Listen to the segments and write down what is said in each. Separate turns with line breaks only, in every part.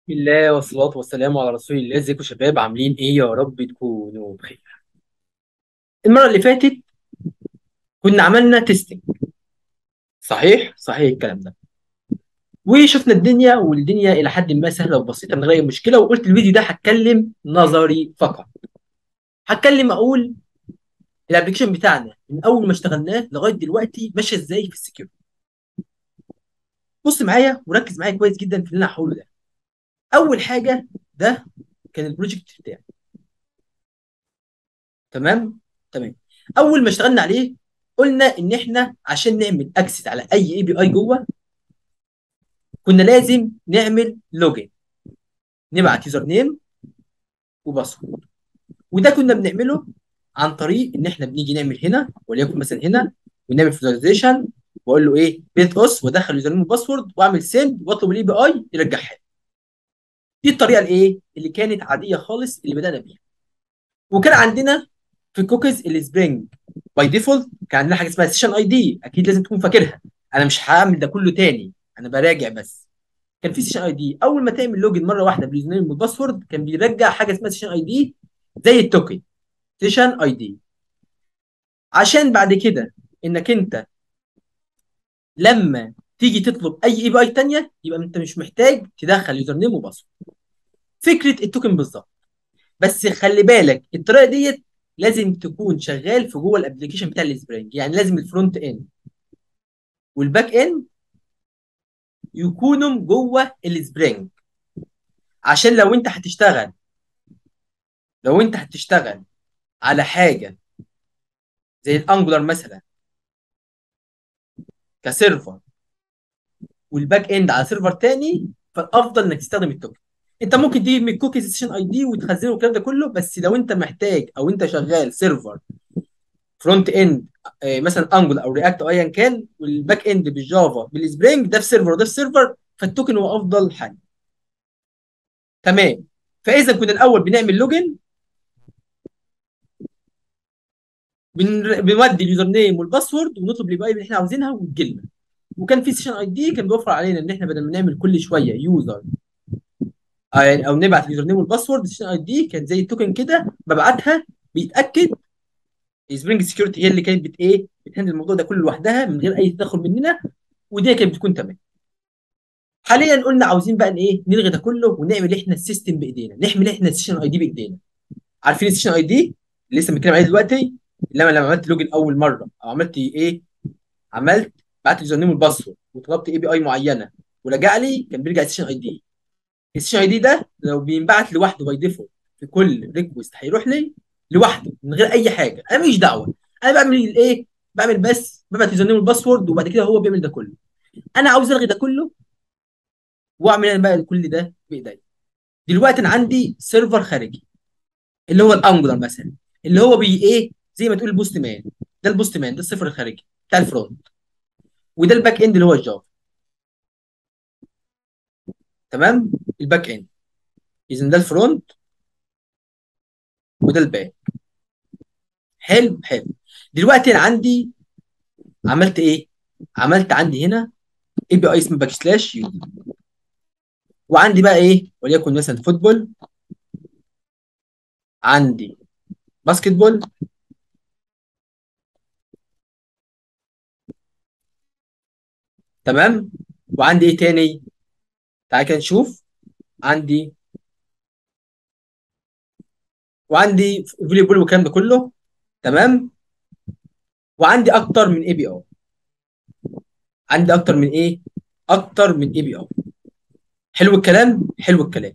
بسم الله والصلاة والسلام على رسول الله ازيكم شباب عاملين ايه يا رب تكونوا بخير المرة اللي فاتت كنا عملنا تيستنج صحيح صحيح الكلام ده وشفنا الدنيا والدنيا الى حد ما سهلة وبسيطة من غير مشكلة وقلت الفيديو ده هتكلم نظري فقط هتكلم اقول الابلكيشن بتاعنا من اول ما اشتغلناه لغاية دلوقتي ماشي ازاي في السكيورتي بص معايا وركز معايا كويس جدا في اللي انا هقوله ده اول حاجة ده كان البروجكت بتاعي تمام تمام اول ما اشتغلنا عليه قلنا ان احنا عشان نعمل اكسس على اي اي بي اي جوه كنا لازم نعمل لوجن نبعت يوزر نيم وباسورد وده كنا بنعمله عن طريق ان احنا بنيجي نعمل هنا وليكن مثلا هنا ونعمل فيزواليزيشن واقول له ايه بيت اس وادخل يوزر نيم وباسورد واعمل سند واطلب الاي بي اي يرجعها لي دي الطريقه الايه اللي كانت عاديه خالص اللي بدانا بيها وكان عندنا في كوكيز السبرينج باي ديفولت كان عندنا حاجه اسمها سيشن اي دي اكيد لازم تكون فاكرها انا مش هعمل ده كله تاني انا براجع بس كان في سيشن اي دي اول ما تعمل لوجن مره واحده باليوزر نيم والباسورد كان بيرجع حاجه اسمها سيشن اي دي زي التوكن سيشن اي دي عشان بعد كده انك انت لما تيجي تطلب اي اي بي اي ثانيه يبقى انت مش محتاج تدخل يوزر نيم وباسورد فكره التوكن بالظبط بس خلي بالك الطريقه ديت لازم تكون شغال في جوه الابلكيشن بتاع السبرينج يعني لازم الفرونت اند والباك اند يكونوا جوه السبرينج عشان لو انت هتشتغل لو انت هتشتغل على حاجه زي الانجولار مثلا كسيرفر والباك اند على سيرفر تاني فالافضل انك تستخدم التوكن انت ممكن تجيب من كوكيز سيشن اي دي وتخزنه والكلام ده كله بس لو انت محتاج او انت شغال سيرفر فرونت اند مثلا انجل او رياكت او ايا كان والباك اند بالجافا بالسبرينج ده في سيرفر وده في سيرفر فالتوكن هو افضل حل تمام فاذا كنا الاول بنعمل لوجن بن... بنودي اليوزر نيم والباسورد ونطلب الاي بي اي اللي احنا عاوزينها وتجيلنا وكان في سيشن اي دي كان بيوفر علينا ان احنا بدل ما نعمل كل شويه يوزر او نبعت اليوزر نيم والباسورد السيشن اي دي كان زي التوكن كده ببعتها بيتاكد سبرينج سكيورتي هي اللي كانت بت ايه بتهندل الموضوع ده كله لوحدها من غير اي تدخل مننا ودي كانت بتكون تمام حاليا قلنا عاوزين بقى ايه نلغي ده كله ونعمل احنا السيستم بايدينا نعمل احنا السيشن اي دي بايدينا عارفين السيشن اي دي اللي لسه بنتكلم عليه دلوقتي لما لما عملت لوجن اول مره او عملت ايه عملت بعت اليوزر نيم والباسورد وطلبت اي بي اي معينه ورجع لي كان بيرجع السيشن اي دي السيشن اي دي ده لو بينبعت لوحده باي ديفولت في كل ريكوست هيروح لي لوحده من غير اي حاجه انا ماليش دعوه انا بعمل ايه بعمل بس ببعت يوزر نيم والباسورد وبعد كده هو بيعمل ده كله انا عاوز الغي ده كله واعمل انا بقى كل ده بايديا دلوقتي انا عندي سيرفر خارجي اللي هو الانجولار مثلا اللي هو بي ايه زي ما تقول البوست مان ده البوست مان ده الصفر الخارجي بتاع الفرونت وده الباك اند اللي هو الجافا تمام الباك اند اذا ده الفرونت وده الباك حلو حلو دلوقتي انا عندي عملت ايه عملت عندي هنا اي بي اي اسمه باك سلاش يو دي وعندي بقى ايه وليكن مثلا فوتبول عندي باسكت بول تمام وعندي ايه تاني تعالى كده نشوف عندي وعندي فولي بول والكلام ده كله تمام وعندي اكتر من اي بي اي عندي اكتر من ايه اكتر من اي بي اي حلو الكلام حلو الكلام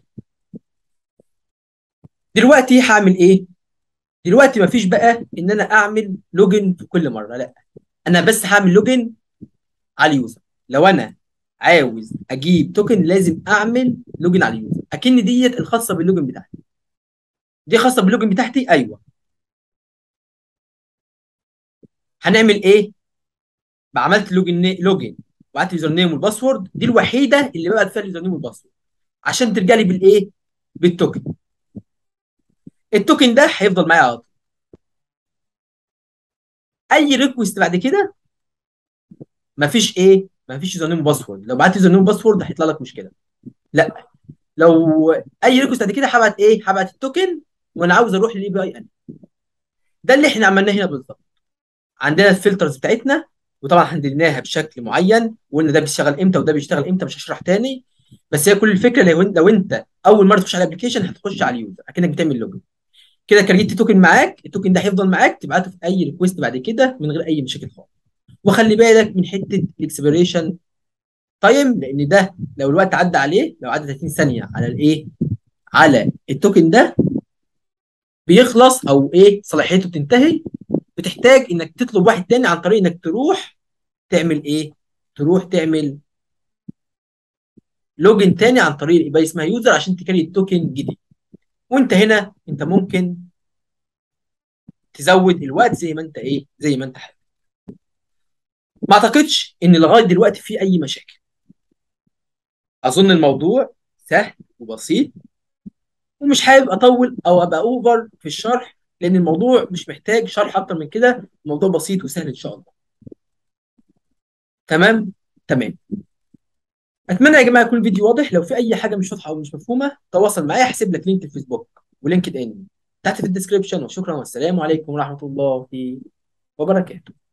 دلوقتي هعمل ايه دلوقتي مفيش بقى ان انا اعمل لوجن في كل مره لا انا بس هعمل لوجن على اليوزر لو انا عاوز اجيب توكن لازم اعمل لوجن على اليوزر اكن ديت الخاصه باللوجن بتاعتي دي خاصه باللوجن بتاعتي ايوه هنعمل ايه عملت لوجن لوجن وبعت اليوزر نيم والباسورد دي الوحيده اللي ببعت فيها اليوزر نيم والباسورد عشان ترجع لي بالايه بالتوكن التوكن ده هيفضل معايا على طول اي ريكوست بعد كده مفيش ايه مفيش يوزر نيم وباسورد لو بعت يوزر نيم وباسورد هيطلع لك مشكله لا لو اي ريكوست بعد كده هبعت ايه هبعت التوكن وانا عاوز اروح للاي بي اي انا ده اللي احنا عملناه هنا بالظبط عندنا الفلترز بتاعتنا وطبعا حددناها بشكل معين وقلنا ده بيشتغل امتى وده بيشتغل امتى مش هشرح تاني بس هي كل الفكره لو انت لو انت اول مره تخش على الابلكيشن هتخش على اليوزر اكنك بتعمل لوجن كده كريت توكن معاك التوكن ده هيفضل معاك تبعته في اي ريكوست بعد كده من غير اي مشاكل خالص وخلي بالك من حته الاكسبيريشن تايم لان ده لو الوقت عدى عليه لو عدى 30 ثانيه على الايه على التوكن ده بيخلص او ايه صلاحيته بتنتهي بتحتاج انك تطلب واحد تاني عن طريق انك تروح تعمل ايه تروح تعمل لوجن تاني عن طريق يبقى اسمها يوزر عشان تكري التوكن جديد وانت هنا انت ممكن تزود الوقت زي ما انت ايه زي ما انت حابب ما اعتقدش ان لغايه دلوقتي في اي مشاكل اظن الموضوع سهل وبسيط ومش حابب اطول او ابقى اوفر في الشرح لان الموضوع مش محتاج شرح اكتر من كده الموضوع بسيط وسهل ان شاء الله تمام تمام اتمنى يا جماعه يكون الفيديو واضح لو في اي حاجه مش واضحه او مش مفهومه تواصل معايا هسيب لك لينك الفيسبوك ولينكد ان تحت في الديسكربشن وشكرا والسلام عليكم ورحمه الله وبركاته